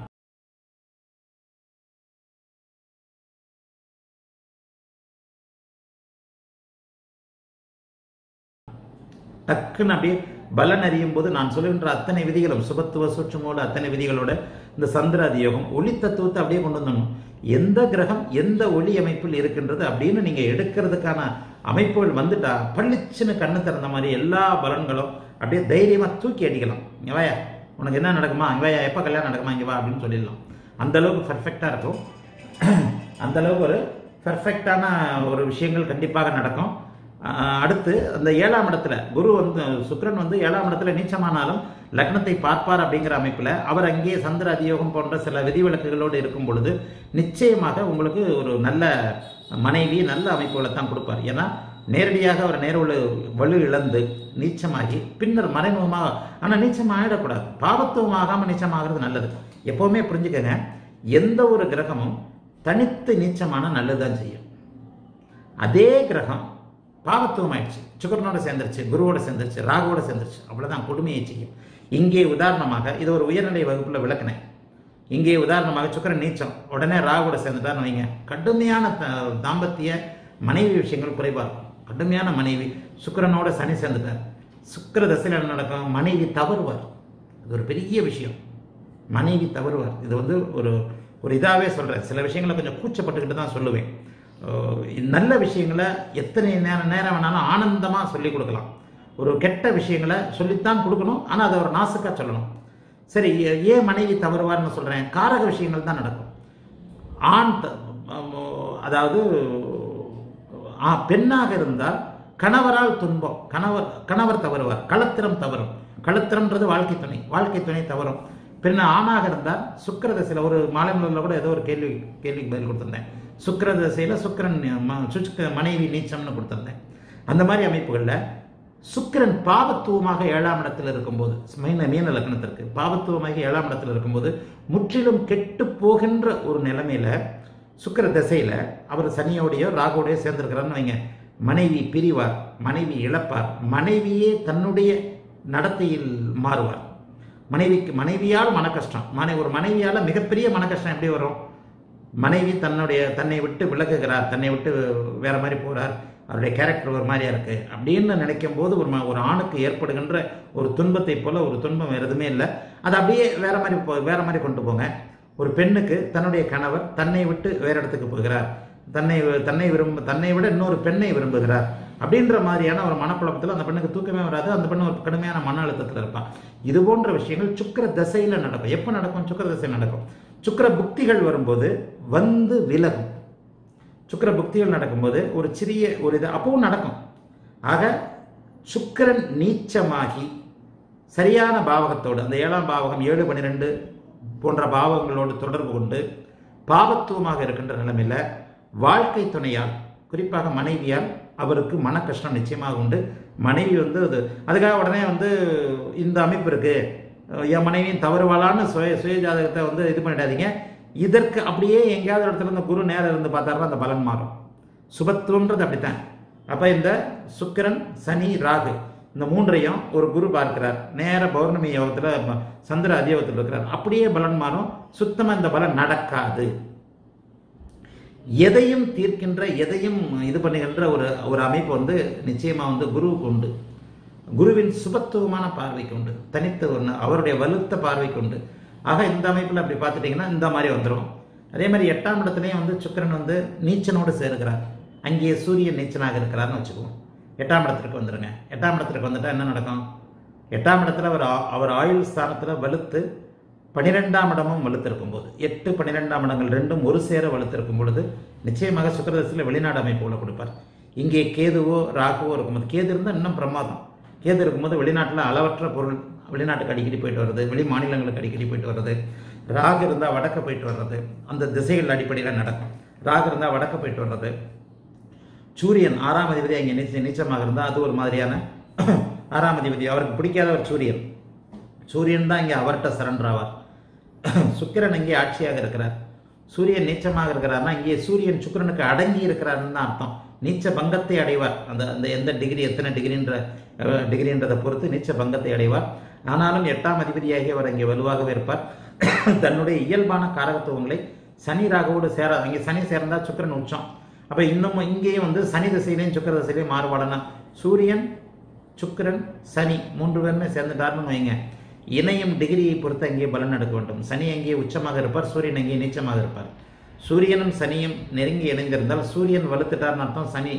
டக்குன்னு அப்படியே பலன் அறியும் போது நான் சொல்லுகின்ற அத்தனை விதிகளும் சுபத்துவ சூட்சமோடு அத்தனை விதிகளோட இந்த சந்திர அதியோகம் ஒளி தத்துவத்தை அப்படியே கொண்டு வந்துடணும் எந்த கிரகம் எந்த ஒளி அமைப்பில் இருக்கின்றது அப்படின்னு நீங்க எடுக்கிறதுக்கான அமைப்புகள் வந்துட்டா பளிச்சுன்னு கண்ணு திறந்த மாதிரி எல்லா பலன்களும் அப்படியே தைரியமா தூக்கி அடிக்கலாம் இங்க வாயா உனக்கு என்ன நடக்குமா இங்க வாயா எப்போ கல்யாணம் நடக்குமா இங்க வா அப்படின்னு சொல்லிடலாம் அந்த அளவுக்கு பர்ஃபெக்டா இருக்கும் அந்த அளவுக்கு ஒரு பர்ஃபெக்டான ஒரு விஷயங்கள் கண்டிப்பாக நடக்கும் அஹ் அடுத்து அந்த ஏழாம் இடத்துல குரு வந்து சுக்கிரன் வந்து ஏழாம் இடத்துல நீச்சமானாலும் லக்னத்தை பார்ப்பார் அப்படிங்கிற அமைப்பில் அவர் அங்கே சந்திர அதியோகம் போன்ற சில விதிவிலக்குகளோடு இருக்கும் பொழுது நிச்சயமாக உங்களுக்கு ஒரு நல்ல மனைவி நல்ல அமைப்புகளை தான் கொடுப்பார் ஏன்னா நேரடியாக அவர் நேர்வழு வலு இழந்து நீச்சமாகி பின்னர் மறைமுகமாக ஆனால் நீச்சம் ஆகிடக்கூடாது பாவத்துவம் ஆகாமல் நீச்சமாகிறது நல்லது எப்பவுமே புரிஞ்சுக்கங்க எந்த ஒரு கிரகமும் தனித்து நீச்சமான நல்லதுதான் செய்யும் அதே கிரகம் பாவத்துவம் ஆயிடுச்சு சுக்கரனோட சேர்ந்துருச்சு குருவோட சேர்ந்துருச்சு ராகுவோட சேர்ந்துருச்சு அவ்வளவுதான் கொடுமையை செய்யும் இங்கே உதாரணமாக இது ஒரு உயர்நிலை வகுப்புல விளக்குனேன் இங்கே உதாரணமாக சுக்கரன் நீச்சம் உடனே ராகுவோட சேர்ந்துட்டார்னு வைங்க கடுமையான த- தாம்பத்திய மனைவி விஷயங்கள் குறைவா இருக்கும் கடுமையான மனைவி சுக்கிரனோட சனி சேர்ந்துட்டார் சுக்கிர தசையில் என்ன நடக்கும் மனைவி தவறுவார் இது ஒரு பெரிய விஷயம் மனைவி தவறுவார் இது வந்து ஒரு ஒரு இதாகவே சொல்கிறேன் சில விஷயங்களை கொஞ்சம் கூச்சப்பட்டுக்கிட்டு தான் சொல்லுவேன் அஹ் நல்ல விஷயங்களை எத்தனை நேரம் நேரம் வேணாலும் ஆனந்தமாக சொல்லி கொடுக்கலாம் ஒரு கெட்ட விஷயங்களை சொல்லித்தான் கொடுக்கணும் ஆனால் அதை ஒரு நாசுக்காக சொல்லணும் சரி ஏ- ஏன் மனைவி தவறுவார்னு சொல்கிறேன் காரக விஷயங்கள் தான் நடக்கும் ஆண் த- அஹ் அதாவது ஆ, பெண்ணாக இருந்தால் கணவரால் துன்பம் கணவர் கணவர் தவறுவார் களத்திரம் தவறும் களத்திரம்ன்றது வாழ்க்கை துணை வாழ்க்கை துணை தவறும் பெண் ஆணாக இருந்தால் சுக்கிர தசையில் ஒரு மாலை மலரில் கூட ஏதோ ஒரு கேள்வி கேள்விக்கு பதில் கொடுத்திருந்தேன் சுக்கிர தசையில் சுக்கிரன் ம- சுக்கிர மனைவி நீச்சம்னு கொடுத்திருந்தேன் அந்த மாதிரி அமைப்புகளில் சுக்கிரன் பாவத்துவமாக ஏழாம் இடத்தில் இருக்கும்போது மீன மீன லக்னத்திற்கு பாவத்துவமாக ஏழாம் இடத்தில் இருக்கும்போது முற்றிலும் கெட்டு போகின்ற ஒரு நிலைமையில சுக்கிர திசையில அவர் சனியோடையோ ராகுவோடையோ சேர்ந்திருக்கிறான்னு வைங்க மனைவி பிரிவார் மனைவி இழப்பார் மனைவியே தன்னுடைய நடத்தையில் மாறுவார் மனைவிக்கு மனைவியால் மன கஷ்டம் மனை ஒரு மனைவியால மிகப்பெரிய மன கஷ்டம் எப்படி வரும் மனைவி தன்னுடைய தன்னை விட்டு விலகுகிறார் தன்னை விட்டு வேற மாதிரி போறார் அவருடைய கேரக்டர் ஒரு மாதிரியா இருக்கு அப்படின்னு நினைக்கும் போது ஒரு ம- ஒரு ஆணுக்கு ஏற்படுகின்ற ஒரு துன்பத்தை போல ஒரு துன்பம் வேற எதுவுமே இல்லை அது அப்படியே வேற மாதிரி போ- வேற மாதிரி கொண்டு போங்க ஒரு பெண்ணுக்கு தன்னுடைய கணவர் தன்னை விட்டு வேற இடத்துக்கு போகிறார் தன்னை தன்னை விரும்ப தன்னை விட இன்னொரு பெண்ணை விரும்புகிறார் அப்படின்ற மாதிரியான ஒரு மனக்குழப்பத்தில் அந்த பெண்ணுக்கு தூக்கமே வராது அந்த பெண்ணு ஒரு கடுமையான மன அழுத்தத்தில் இருப்பான் இது போன்ற விஷயங்கள் சுக்கிர தசையில நடக்கும் எப்போ நடக்கும் சுக்கிர தசை நடக்கும் சுக்கிர புக்திகள் வரும்போது வந்து விலகும் சுக்கிர புக்திகள் நடக்கும்போது ஒரு சிறிய ஒரு இது அப்பவும் நடக்கும் ஆக சுக்கிரன் நீச்சமாகி சரியான பாவகத்தோடு அந்த ஏழாம் பாவகம் ஏழு பன்னிரெண்டு போன்ற பாவங்களோடு தொடர்பு கொண்டு பாவத்துவமாக இருக்கின்ற நிலைமையில வாழ்க்கை துணையால் குறிப்பாக மனைவியால் அவருக்கு மன கஷ்டம் நிச்சயமாக உண்டு மனைவி வந்து அது அதுக்காக உடனே வந்து இந்த அமைப்பு இருக்கு என் மனைவியும் தவறுவாளான்னு சுய சுய ஜாதகத்தை வந்து இது பண்ணிடாதீங்க இதற்கு அப்படியே எங்கேயாவது இடத்துல இந்த குரு நேரம் இருந்து பார்த்தாருன்னா அந்த பலன் மாறும் சுபத்துவம்ன்றது அப்படித்தான் அப்ப இந்த சுக்கிரன் சனி ராகு இந்த மூன்றையும் ஒரு குரு பார்க்கிறார் நேர பௌர்ணமி யோகத்துல ம- சந்திர அதியோகத்தில் இருக்கிறார் அப்படியே பலன் மாறும் சுத்தமா இந்த பலன் நடக்காது எதையும் தீர்க்கின்ற எதையும் இது பண்ணுகின்ற ஒரு ஒரு அமைப்பு வந்து நிச்சயமா வந்து குருவுக்கு உண்டு குருவின் சுபத்துவமான பார்வைக்கு உண்டு தனித்த ஒன்று அவருடைய வலுத்த பார்வைக்கு உண்டு ஆக இந்த அமைப்பில் அப்படி பார்த்துட்டிங்கன்னா இந்த மாதிரி வந்துடும் அதே மாதிரி எட்டாம் இடத்துலையும் வந்து சுக்கிரன் வந்து நீச்சனோடு சேர்க்கிறார் அங்கேயே சூரியன் நீச்சனாக இருக்கிறார்னு வச்சுக்குவோம் எட்டாம் இடத்திற்கு வந்துருங்க எட்டாம் இடத்திற்கு வந்துட்டா என்ன நடக்கும் எட்டாம் இடத்துல அவர் ஆ- அவர் ஆயுள் ஸ்தானத்தில் வலுத்து பனிரெண்டாம் இடமும் வலுத்திருக்கும் போது எட்டு பன்னிரெண்டாம் இடங்கள் ரெண்டும் ஒரு சேர வலுத்திருக்கும் பொழுது நிச்சயமாக சுக்கரதசில் வெளிநாடு அமைப்புகளை கொடுப்பார் இங்கே கேதுவோ ராகுவோ இருக்கும்போது கேது இருந்தால் இன்னும் பிரமாதம் கேது இருக்கும்போது வெளிநாட்டில் அளவற்ற பொருள் வெளிநாட்டுக்கு அடிக்கடி போயிட்டு வர்றது வெளி மாநிலங்களுக்கு அடிக்கடி போயிட்டு வர்றது ராகு இருந்தால் வடக்க போயிட்டு வர்றது அந்த திசைகள் அடிப்படையில் நடக்கும் ராகு இருந்தால் வடக்க போயிட்டு வர்றது சூரியன் ஆறாம் அதிபதி அங்கே நீச்ச நீச்சமாக இருந்தால் அது ஒரு மாதிரியான ஆறாம் அதிபதி அவருக்கு பிடிக்காதவர் சூரியன் சூரியன் தான் இங்கே அவர்கிட்ட சரண்டர் ஆவார் சுக்கிரன் இங்கே ஆட்சியாக இருக்கிறார் சூரியன் நீச்சமாக இருக்கிறார்னா இங்கே சூரியன் சுக்கிரனுக்கு அடங்கி இருக்கிறார்னு தான் அர்த்தம் நீச்ச பங்கத்தை அடைவார் அந்த அந்த எந்த டிகிரி எத்தனை டிகிரின்ற அஹ், டிகிரின்றதை பொறுத்து நீச்ச பங்கத்தை அடைவார் ஆனாலும் எட்டாம் அதிபதியாகி அவர் இங்கே வலுவாகவே இருப்பார் தன்னுடைய இயல்பான காரகத்துவங்களை சனி ராகுவோடு சேர அங்கே சனி சேர்ந்தா சுக்கிரன் உச்சம் அப்ப இன்னும் இங்கேயும் வந்து சனி திசையிலையும் சுக்கிர திசையிலையும் மாறுபாடுனா சூரியன் சுக்கிரன் சனி மூன்று பேருமே சேர்ந்துட்டார்னு வைங்க இணையும் டிகிரியை பொறுத்து அங்கே பலன் எடுக்க வேண்டும் சனி அங்கே உச்சமாக இருப்பார் சூரியன் அங்கே நீச்சமாக இருப்பார் சூரியனும் சனியும் நெருங்கி இணைந்திருந்தால் சூரியன் வலுத்துட்டார்னு அர்த்தம் சனி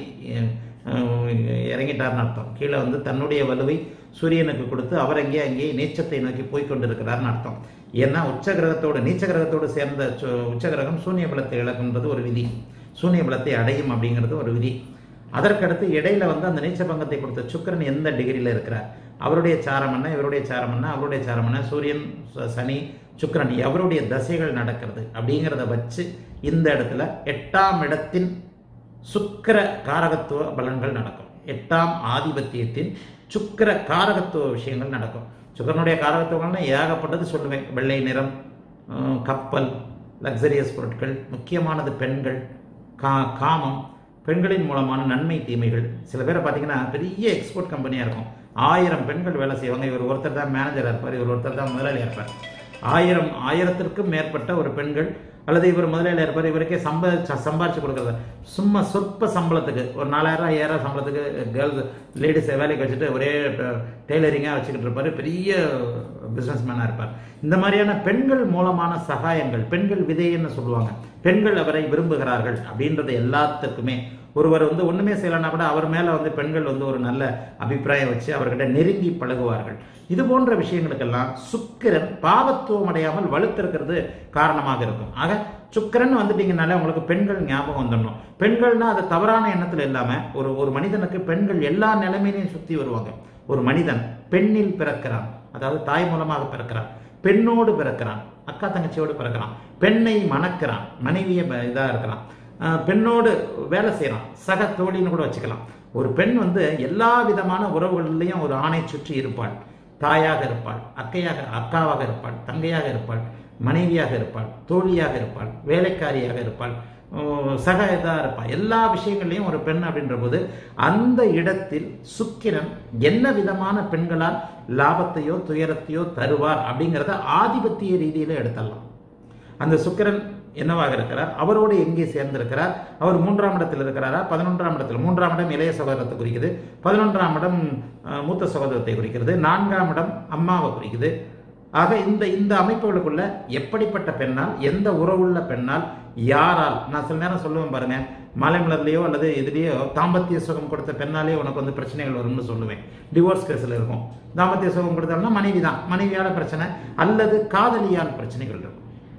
அஹ், இறங்கிட்டார்னு அர்த்தம் கீழே வந்து தன்னுடைய வலுவை சூரியனுக்கு கொடுத்து அவர் அங்கே அங்கே நீச்சத்தை நோக்கி போய் கொண்டிருக்கிறார்னு அர்த்தம் ஏன்னா உச்ச கிரகத்தோடு நீச்ச கிரகத்தோடு சேர்ந்த சு- உச்ச கிரகம் சூன்ய பலத்தை இழக்குன்றது ஒரு விதி சூன்ய பலத்தை அடையும் அப்படிங்கிறது ஒரு விதி அதற்கடுத்து இடையில வந்து அந்த நீச்ச பங்கத்தை கொடுத்த சுக்கிரன் எந்த டிகிரியில் இருக்கிறார் அவருடைய சாரம் என்ன இவருடைய சாரம் என்ன அவருடைய சாரம் என்ன சூரியன் ச- சனி சுக்கிரன் அவருடைய தசைகள் நடக்கிறது அப்படிங்கிறத வச்சு இந்த இடத்துல எட்டாம் இடத்தின் சுக்கிர காரகத்துவ பலன்கள் நடக்கும் எட்டாம் ஆதிபத்தியத்தின் சுக்கிர காரகத்துவ விஷயங்கள் நடக்கும் சுக்கிரனுடைய காரகத்துவங்கள்னா ஏகப்பட்டது சொல்லுவேன் வெள்ளை நிறம் அஹ், கப்பல் லக்ஸரியஸ் பொருட்கள் முக்கியமானது பெண்கள் கா காமம் பெண்களின் மூலமான நன்மை தீமைகள் சில பேரை பார்த்தீங்கன்னா பெரிய எக்ஸ்போர்ட் கம்பெனியாக இருக்கும் ஆயிரம் பெண்கள் வேலை செய்வாங்க இவர் ஒருத்தர் தான் மேனேஜராக இருப்பார் இவர் ஒருத்தர் தான் முதலாளியாக இருப்பார் ஆயிரம் ஆயிரத்திற்கும் மேற்பட்ட ஒரு பெண்கள் அல்லது இவர் முதலாளியாக இருப்பார் இவருக்கே சம்ப ச- சம்பாரிச்சு கொடுக்குறது சும்மா சொற்ப சம்பளத்துக்கு ஒரு நாலாயிரம் ஐயாயிரம் சம்பளத்துக்கு கேர்ள்ஸ் லேடிஸை வேலைக்கு வச்சுட்டு ஒரே டெய்லரிங்காக வச்சுக்கிட்டு இருப்பார் பெரிய பிஸ்னஸ் மேனாக இருப்பார் இந்த மாதிரியான பெண்கள் மூலமான சகாயங்கள் பெண்கள் விதைன்னு சொல்லுவாங்க பெண்கள் அவரை விரும்புகிறார்கள் அப்படின்றது எல்லாத்துக்குமே ஒருவர் வந்து ஒண்ணுமே செய்யலைன்னா கூட அவர் மேல வந்து பெண்கள் வந்து ஒரு நல்ல அபிப்பிராயம் வச்சு அவர்கிட்ட நெருங்கி பழகுவார்கள் இது போன்ற விஷயங்களுக்கெல்லாம் சுக்கிரன் பாவத்துவம் அடையாமல் வலுத்திருக்கிறது காரணமாக இருக்கும் ஆக சுக்கிரன் வந்துட்டீங்கனாலே உங்களுக்கு பெண்கள் ஞாபகம் வந்துடணும் பெண்கள்னா அது தவறான எண்ணத்துல இல்லாம ஒரு ஒரு மனிதனுக்கு பெண்கள் எல்லா நிலைமையிலையும் சுத்தி வருவாங்க ஒரு மனிதன் பெண்ணில் பிறக்கிறான் அதாவது தாய் மூலமாக பிறக்கிறான் பெண்ணோடு பிறக்கிறான் அக்கா தங்கச்சியோடு பிறக்கிறான் பெண்ணை மணக்கிறான் மனைவியை ப- இதா இருக்கிறான் ஆஹ் பெண்ணோடு வேலை செய்யறான் சக தோழின்னு கூட வச்சுக்கலாம் ஒரு பெண் வந்து எல்லா விதமான உறவுகளிலையும் ஒரு ஆணை சுற்றி இருப்பாள் தாயாக இருப்பாள் அக்கையாக அக்காவாக இருப்பாள் தங்கையாக இருப்பாள் மனைவியாக இருப்பாள் தோழியாக இருப்பாள் வேலைக்காரியாக இருப்பாள் உம், சக இதா இருப்பாள் எல்லா விஷயங்கள்லையும் ஒரு பெண் அப்படின்ற போது அந்த இடத்தில் சுக்கிரன் என்ன விதமான பெண்களால் லாபத்தையோ துயரத்தையோ தருவார் அப்படிங்கிறத ஆதிபத்திய ரீதியில எடுத்துடலாம் அந்த சுக்கிரன் என்னவாக இருக்கிறார் அவரோடு எங்கே சேர்ந்திருக்கிறார் அவர் மூன்றாம் இடத்தில் இருக்கிறாரா பதினொன்றாம் இடத்தில் மூன்றாம் இடம் இளைய சகோதரத்தை குறிக்குது பதினொன்றாம் இடம் அஹ், மூத்த சகோதரத்தை குறிக்கிறது நான்காம் இடம் அம்மாவை குறிக்குது ஆக இந்த இந்த அமைப்புகளுக்குள்ள எப்படிப்பட்ட பெண்ணால் எந்த உறவுள்ள பெண்ணால் யாரால் நான் சில நேரம் சொல்லுவேன் பாருங்க மலைமலர்லையோ அல்லது இதுலேயோ தாம்பத்திய சுகம் கொடுத்த பெண்ணாலே உனக்கு வந்து பிரச்சனைகள் வரும்னு சொல்லுவேன் டிவோர்ஸ் கேஸில் இருக்கும் தாம்பத்திய சுகம் கொடுத்தாலும் மனைவி தான் மனைவியால பிரச்சனை அல்லது காதலியால் பிரச்சனைகள் இருக்கும்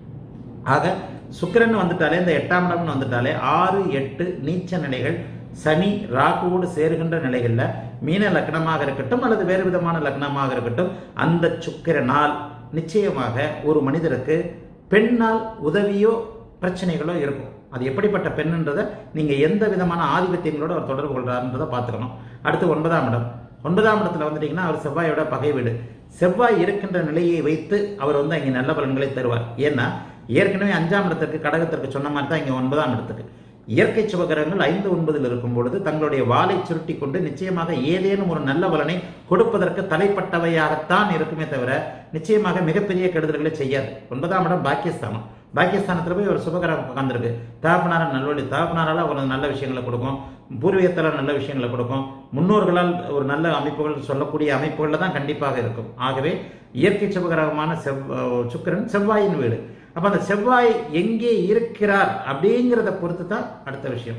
ஆக சுக்கிரன் வந்துட்டாலே இந்த எட்டாம் இடம்னு வந்துட்டாலே ஆறு எட்டு நீச்ச நிலைகள் சனி ராகுவோடு சேருகின்ற நிலைகள்ல மீன லக்னமாக இருக்கட்டும் அல்லது வேறு விதமான லக்னமாக இருக்கட்டும் அந்த சுக்கிரனால் நிச்சயமாக ஒரு மனிதருக்கு பெண்ணால் உதவியோ பிரச்சனைகளோ இருக்கும் அது எப்படிப்பட்ட பெண்ன்றதை நீங்க எந்த விதமான ஆதிபத்தியங்களோட அவர் தொடர்பு கொள்றாருன்றதை பார்த்துக்கணும் அடுத்து ஒன்பதாம் இடம் ஒன்பதாம் இடத்துல வந்துட்டீங்கன்னா அவர் செவ்வாயோட பகை வீடு செவ்வாய் இருக்கின்ற நிலையை வைத்து அவர் வந்து அங்கே நல்ல பலன்களை தருவார் ஏன்னா ஏற்கனவே அஞ்சாம் இடத்திற்கு கடகத்திற்கு சொன்ன மாதிரி தான் இங்கே ஒன்பதாம் இடத்துக்கு இயற்கை சுபகிரகங்கள் ஐந்து ஒன்பதில் இருக்கும் பொழுது தங்களுடைய வாளை சுருட்டி கொண்டு நிச்சயமாக ஏதேனும் ஒரு நல்ல பலனை கொடுப்பதற்கு தலைப்பட்டவையாகத்தான் இருக்குமே தவிர நிச்சயமாக மிகப்பெரிய கெடுதல்களை செய்யாது ஒன்பதாம் இடம் பாக்கியஸ்தானம் பாக்கியஸ்தானத்தில் போய் ஒரு சுபகிரகம் உட்காந்துருக்கு தகப்பனார நல்வழி தகப்பனாரால் ஒரு நல்ல விஷயங்களை கொடுக்கும் பூர்வீகத்தில் நல்ல விஷயங்களை கொடுக்கும் முன்னோர்களால் ஒரு நல்ல அமைப்புகள் சொல்லக்கூடிய அமைப்புகளில் தான் கண்டிப்பாக இருக்கும் ஆகவே இயற்கை சுபகிரகமான செவ் சுக்கிரன் செவ்வாயின் வீடு அப்ப அந்த செவ்வாய் எங்கே இருக்கிறார் அப்படிங்கிறத பொறுத்து தான் அடுத்த விஷயம்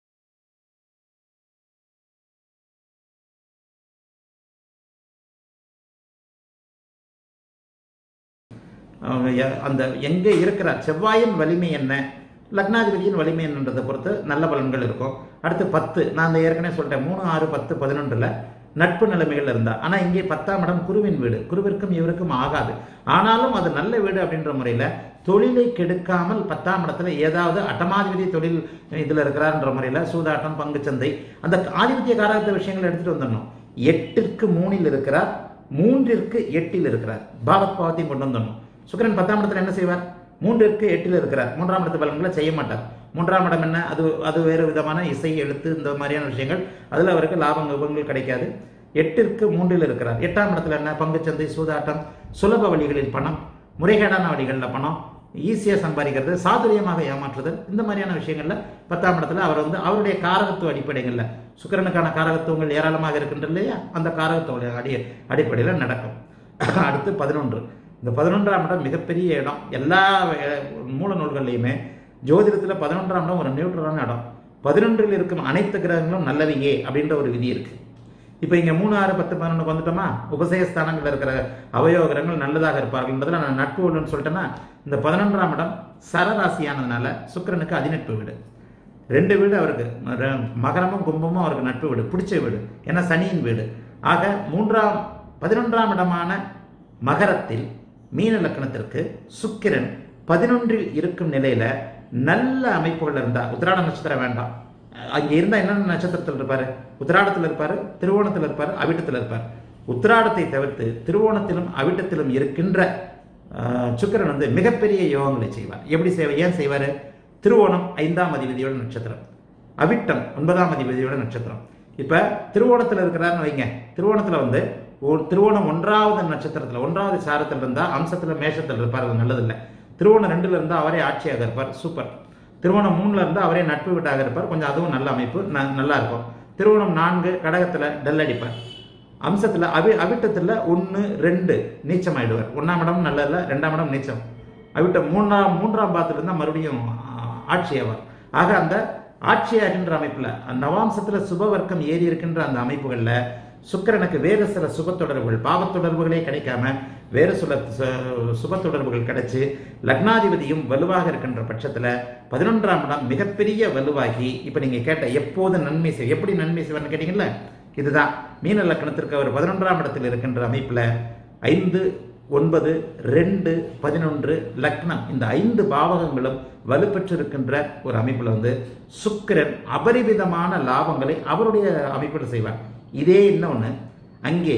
அவங்க ய- அந்த எங்க இருக்கிறார் செவ்வாயின் வலிமை என்ன லக்னாதிபதியின் வலிமை என்னன்றதை பொறுத்து நல்ல பலன்கள் இருக்கும் அடுத்து பத்து நான் அந்த ஏற்கனவே சொல்லிட்டேன் மூணு ஆறு பத்து பதினொன்றுல நட்பு நிலைமைகள் இருந்தா ஆனா இங்கே பத்தாம் இடம் குருவின் வீடு குருவிற்கும் இவருக்கும் ஆகாது ஆனாலும் அது நல்ல வீடு அப்படின்ற முறையில தொழிலை கெடுக்காமல் பத்தாம் இடத்துல ஏதாவது அட்டமாதிபதி தொழில் இதுல இருக்கிறார்ன்ற முறையில சூதாட்டம் பங்குச்சந்தை அந்த ஆதிபத்திய காரகத்த விஷயங்களை எடுத்துட்டு வந்துடணும் எட்டிற்கு மூணில் இருக்கிறார் மூன்றிற்கு எட்டில் இருக்கிறார் பாவத் பாவத்தையும் கொண்டு வந்துடணும் சுக்கிரன் பத்தாம் இடத்துல என்ன செய்வார் மூன்றிற்கு எட்டில் இருக்கிறார் மூன்றாம் இடத்து பலன்களை செய்ய மாட்டார் மூன்றாம் இடம் என்ன அது அது வேறு விதமான இசை எழுத்து இந்த மாதிரியான விஷயங்கள் அதில் அவருக்கு லாபம் லாபங்கள் கிடைக்காது எட்டிற்கு மூன்றில் இருக்கிறார் எட்டாம் இடத்துல என்ன பங்குச்சந்தை சூதாட்டம் சுலப வழிகளில் பணம் முறைகேடான வழிகளில் பணம் ஈஸியாக சம்பாதிக்கிறது சாதுரியமாக ஏமாற்றுதல் இந்த மாதிரியான விஷயங்கள்ல பத்தாம் இடத்துல அவர் வந்து அவருடைய காரகத்துவ அடிப்படைகளில் சுக்கிரனுக்கான காரகத்துவங்கள் ஏராளமாக இருக்கின்ற இல்லையா அந்த காரகத்துவ அடி அடிப்படையில் நடக்கும் அடுத்து பதினொன்று இந்த பதினொன்றாம் இடம் மிகப்பெரிய இடம் எல்லா அஹ், மூல நூல்கள்லையுமே ஜோதிடத்தில் பதினொன்றாம் இடம் ஒரு நியூட்ரலான இடம் பதினொன்றில் இருக்கும் அனைத்து கிரகங்களும் நல்லவையே அப்படின்ற ஒரு விதி இருக்கு இப்போ இங்க மூணு ஆறு பத்து பதினொன்று வந்துட்டோமா உபசயஸ்தானங்கள் இருக்கிற அவயவ கிரகங்கள் நல்லதாக இருப்பார்கள்ன்றதுல நான் நட்பு வீடுன்னு சொல்லிட்டேன்னா இந்த பதினொன்றாம் இடம் சரராசியானதுனால சுக்கிரனுக்கு அதிநட்பு வீடு ரெண்டு வீடு அவருக்கு ர- மகரமும் கும்பமும் அவருக்கு நட்பு வீடு பிடிச்ச வீடு ஏன்னா சனியின் வீடு ஆக மூன்றாம் பதினொன்றாம் இடமான மகரத்தில் மீன லக்னத்திற்கு சுக்கிரன் பதினொன்றில் இருக்கும் நிலையில நல்ல அமைப்புகள் இருந்தா உத்திராட நட்சத்திரம் வேண்டாம் அங்க இருந்தா என்னென்ன நட்சத்திரத்தில் இருப்பாரு உத்திராடத்தில் இருப்பாரு திருவோணத்தில் இருப்பாரு அவிட்டத்தில் இருப்பார் உத்திராடத்தை தவிர்த்து திருவோணத்திலும் அவிட்டத்திலும் இருக்கின்ற ஆஹ், சுக்கிரன் வந்து மிகப்பெரிய யோகங்களை செய்வார் எப்படி செய்வார் ஏன் செய்வாரு திருவோணம் ஐந்தாம் அதிபதியோட நட்சத்திரம் அவிட்டம் ஒன்பதாம் அதிபதியோட நட்சத்திரம் இப்ப திருவோணத்துல இருக்கிறாருன்னு வைங்க திருவோணத்துல வந்து ஒரு திருவோணம் ஒன்றாவது நட்சத்திரத்துல ஒன்றாவது சாரத்தில் இருந்தா அம்சத்துல மேஷத்தில் இருப்பார் அது நல்லதில்லை திருவோணம் ரெண்டுல இருந்தா அவரே ஆட்சியாக இருப்பார் சூப்பர் திருவோணம் மூணுல இருந்தா அவரே நட்பு வீட்டாக இருப்பார் கொஞ்சம் அதுவும் நல்ல அமைப்பு ந- நல்லா இருக்கும் திருவோணம் நான்கு கடகத்துல டல் அடிப்பார் அம்சத்துல அவி அவிட்டத்துல ஒன்று ரெண்டு நீச்சம் ஆயிடுவார் ஒன்றாம் இடம் நல்லதில்ல ரெண்டாம் இடம் நீச்சம் அவிட்டம் மூன்றாம் மூன்றாம் பாத்துல இருந்தா மறுபடியும் ஆ, ஆட்சி ஆவார் ஆக அந்த ஆட்சியாகின்ற அமைப்புல நவாம்சத்துல சுப வர்க்கம் ஏறி இருக்கின்ற அந்த அமைப்புகள்ல சுக்கிரனுக்கு வேறு சில சுப தொடர்புகள் பாவத் தொடர்புகளே கிடைக்காம வேறு சில சு- சுப தொடர்புகள் கிடைச்சு லக்னாதிபதியும் வலுவாக இருக்கின்ற பட்சத்துல பதினொன்றாம் இடம் மிகப்பெரிய வலுவாகி இப்ப நீங்க கேட்ட எப்போது நன்மை செய் எப்படி நன்மை செய்வார்னு கேட்டீங்கல்ல இதுதான் மீன லக்னத்திற்கு அவர் பதினொன்றாம் இடத்தில் இருக்கின்ற அமைப்புல ஐந்து ஒன்பது ரெண்டு பதினொன்று லக்னம் இந்த ஐந்து பாவகங்களும் வலுப்பெற்றிருக்கின்ற ஒரு அமைப்புல வந்து சுக்கிரன் அபரிவிதமான லாபங்களை அவருடைய அமைப்பில் செய்வார் இதே இன்னொன்னு அங்கே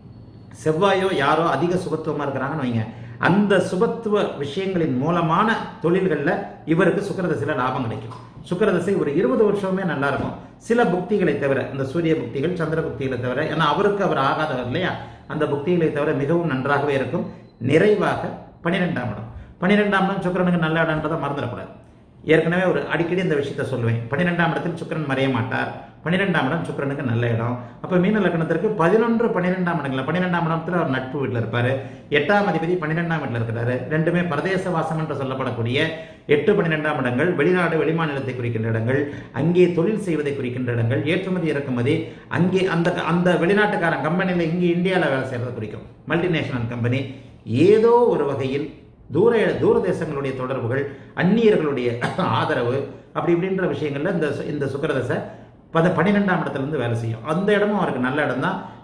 செவ்வாயோ யாரோ அதிக சுபத்துவமா இருக்கிறாங்கன்னு வைங்க அந்த சுபத்துவ விஷயங்களின் மூலமான தொழில்கள்ல இவருக்கு சுக்கிரதசையில லாபம் கிடைக்கும் சுக்கிரதசை ஒரு இருபது வருஷமே நல்லா இருக்கும் சில புக்திகளை தவிர இந்த சூரிய புக்திகள் சந்திர புக்திகளை தவிர ஏன்னா அவருக்கு அவர் ஆகாதவர் இல்லையா அந்த புக்திகளை தவிர மிகவும் நன்றாகவே இருக்கும் நிறைவாக பன்னிரெண்டாம் இடம் பன்னிரெண்டாம் இடம் சுக்கிரனுக்கு நல்ல இடம்ன்றதை மறந்துடக்கூடாது ஏற்கனவே ஒரு அடிக்கடி இந்த விஷயத்த சொல்லுவேன் பன்னிரெண்டாம் இடத்தில் சுக்கிரன் மறைய மாட்டார் பன்னிரெண்டாம் இடம் சுக்கிரனுக்கு நல்ல இடம் அப்ப மீன லக்னத்திற்கு பதினொன்று பன்னிரெண்டாம் இடங்கள்ல பன்னிரெண்டாம் இடத்துல அவர் நட்பு வீட்டில் இருப்பாரு எட்டாம் அதிபதி பன்னிரெண்டாம் வீட்டில் இருக்கிறாரு ரெண்டுமே பிரதேச வாசம் என்று சொல்லப்படக்கூடிய எட்டு பன்னிரெண்டாம் இடங்கள் வெளிநாடு வெளிமாநிலத்தை குறிக்கின்ற இடங்கள் அங்கே தொழில் செய்வதை குறிக்கின்ற இடங்கள் ஏற்றுமதி இறக்குமதி அங்கே அந்த அந்த வெளிநாட்டுக்காரன் கம்பெனியில் இங்கே இந்தியாவில் வேலை செய்யறதை குறிக்கும் மல்டிநேஷனல் கம்பெனி ஏதோ ஒரு வகையில் தூர தூர தேசங்களுடைய தொடர்புகள் அந்நியர்களுடைய ஆதரவு அப்படி இப்படின்ற விஷயங்கள்ல இந்த சு- இந்த சுக்கிரதசை பத பன்னிரெண்டாம் இடத்துல இருந்து வேலை செய்யும் அந்த இடமும் அவருக்கு நல்ல இடம் தான்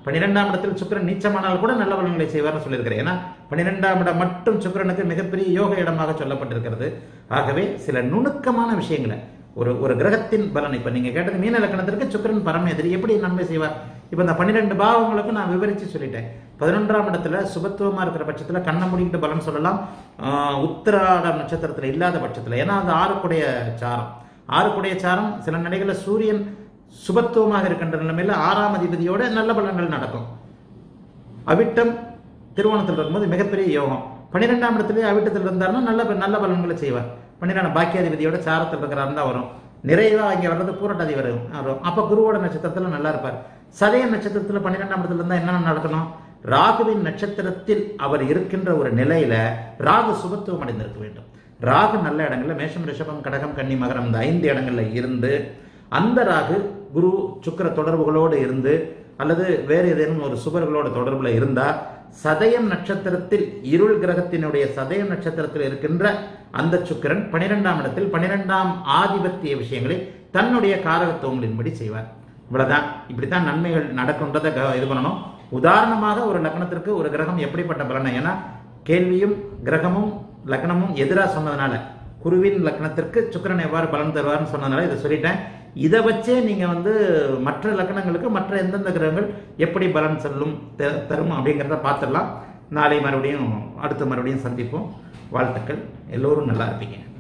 பன்னிரெண்டாம் இடத்தில் சுக்கிரன் நீச்சமானால் கூட நல்ல பலன்களை செய்வார்னு சொல்லியிருக்கிறேன் ஏன்னா பன்னிரெண்டாம் இடம் மட்டும் சுக்கிரனுக்கு மிகப்பெரிய யோக இடமாக சொல்லப்பட்டிருக்கிறது ஆகவே சில நுணுக்கமான விஷயங்களை ஒரு ஒரு கிரகத்தின் பலன் இப்ப நீங்க கேட்டது மீன லக்கணத்திற்கு சுக்கிரன் பரம எதிரி எப்படி நன்மை செய்வார் இப்ப இந்த பன்னிரெண்டு பாவங்களுக்கு நான் விவரிச்சு சொல்லிட்டேன் பதினொன்றாம் இடத்துல சுபத்துவமா இருக்கிற பட்சத்துல கண்ணை மூடிக்கிட்டு பலன் சொல்லலாம் ஆஹ் உத்திராட நட்சத்திரத்துல இல்லாத பட்சத்துல ஏன்னா அது ஆறுக்குடைய சாரம் ஆறுக்குடைய சாரம் சில நிலைகளில் சூரியன் சுபத்துவமாக இருக்கின்ற நிலைமையில ஆறாம் அதிபதியோட நல்ல பலன்கள் நடக்கும் அவிட்டம் திருவோணத்தில் இருக்கும்போது மிகப்பெரிய யோகம் பன்னிரெண்டாம் இடத்துலயே அவிட்டத்தில் இருந்தாருன்னா நல்ல நல்ல பலன்களை செய்வார் பன்னிரெண்டாம் பாக்கியாதிபதியோட சாரத்தில் இருக்கிறார் தான் வரும் நிறைவா இங்க வர்றது பூரட்டாதி வரும் வரும் அப்ப குருவோட நட்சத்திரத்துல நல்லா இருப்பார் சதய நட்சத்திரத்துல பன்னிரெண்டாம் இடத்துல இருந்தா என்னென்ன நடக்கணும் ராகுவின் நட்சத்திரத்தில் அவர் இருக்கின்ற ஒரு நிலையில ராகு சுபத்துவம் அடைந்திருக்க வேண்டும் ராகு நல்ல இடங்கள்ல மேஷம் ரிஷபம் கடகம் கன்னி மகரம் இந்த ஐந்து இடங்கள்ல இருந்து அந்த ராகு குரு சுக்கிர தொடர்புகளோடு இருந்து அல்லது வேறு ஏதேனும் ஒரு சுபர்களோட தொடர்புல இருந்தா சதயம் நட்சத்திரத்தில் இருள் கிரகத்தினுடைய சதயம் நட்சத்திரத்தில் இருக்கின்ற அந்த சுக்கிரன் பனிரெண்டாம் இடத்தில் பனிரெண்டாம் ஆதிபத்திய விஷயங்களை தன்னுடைய காரகத்துவங்களின்படி செய்வார் இவ்வளவுதான் இப்படித்தான் நன்மைகள் நடக்கும்ன்றதை க- இது பண்ணணும் உதாரணமாக ஒரு லக்னத்திற்கு ஒரு கிரகம் எப்படிப்பட்ட பலனை ஏன்னா கேள்வியும் கிரகமும் லக்னமும் எதிராக சொன்னதுனால குருவின் லக்னத்திற்கு சுக்கிரன் எவ்வாறு பலன் தருவார்னு சொன்னதுனால இதை சொல்லிட்டேன் இதை வச்சே நீங்க வந்து மற்ற லக்னங்களுக்கு மற்ற எந்தெந்த கிரகங்கள் எப்படி பலன் செல்லும் த- தரும் அப்படிங்கிறத பார்த்துடலாம் நாளை மறுபடியும் அடுத்த மறுபடியும் சந்திப்போம் வாழ்த்துக்கள் எல்லோரும் நல்லா இருப்பீங்க